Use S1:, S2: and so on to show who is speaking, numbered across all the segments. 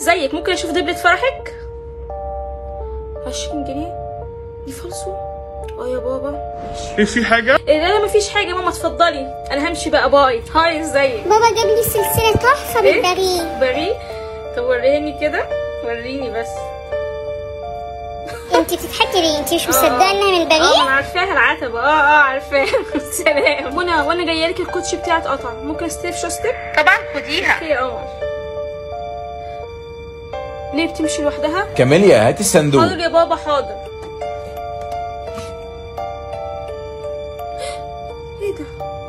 S1: زيك ممكن اشوف دبلة فرحك 20 جنيه دي فالصو اه يا بابا ماشي
S2: ايه في حاجة؟
S1: إيه لا لا مفيش حاجه ماما اتفضلي انا همشي بقى باي هاي ازيك
S3: بابا جاب لي سلسلة تحفة
S1: إيه؟
S3: من باريس
S1: بري طب وريني كده وريني بس
S3: انت بتضحكي ليه انت مش
S1: آه.
S3: مصدقة انها من
S1: اه
S3: باريس
S1: انا عارفاها العتبه اه اه عارفاها سلام وانا وانا جايه لك الكوتشي بتاعي اتقطع ممكن استلف شوستك
S4: طبعا خديها
S1: اوكي يا قمر ليه بتمشي لوحدها
S5: كاميليا هات الصندوق
S1: حاضر يا بابا حاضر ايه ده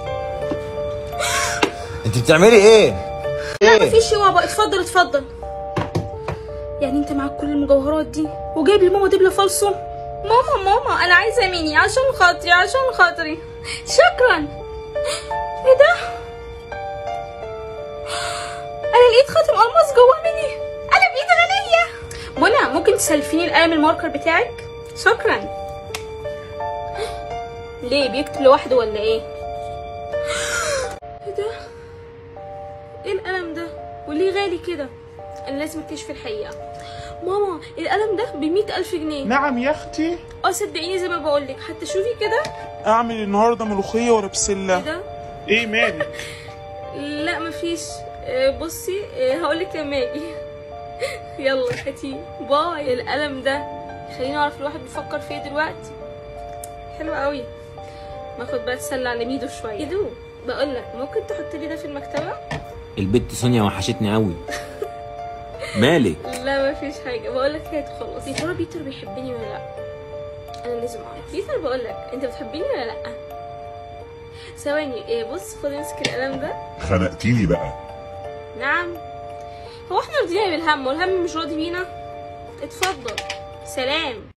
S5: انت بتعملي ايه ايه
S1: مفيش يا بابا اتفضل اتفضل يعني انت معاك كل المجوهرات دي وجايب لي ماما دبله فالصو ماما ماما انا عايزه ميني عشان خاطري عشان خاطري شكرا ايه ده انا لقيت خاتم الماس جوه ميني انا بايد غنيه منى ممكن تسلفيني القلم الماركر بتاعك شكرا ليه بيكتب لوحده ولا ايه ايه ده ايه القلم ده وليه غالي كده انا لازم اكتشف الحقيقه ماما القلم ده بمية ألف جنيه
S2: نعم يا اختي
S1: اه صدقيني زي ما بقولك حتى شوفي كده
S2: اعمل النهاردة ملوخية ولا
S1: ايه
S2: بسلة
S1: ده
S2: ايه مالك
S1: لا مفيش آه، بصي آه، هقولك لما اجي يلا هاتي باي القلم ده خليني اعرف الواحد بيفكر في ايه دلوقتي حلو قوي باخد بقى اتسلى على ميدو شويه ايدو بقولك ممكن تحط لي ده في المكتبه
S5: البت سونيا وحشتني قوي مالك
S1: لا مفيش حاجة بقولك هات خلاص يا ترى بيتر بيحبني ولا لا انا لازم اعرف بيتر بقولك انت بتحبني ولا لا ثواني إيه بص خد امسك القلم ده
S6: خنقتيني بقى
S1: نعم هو احنا رضينا بالهم والهم مش راضي بينا اتفضل سلام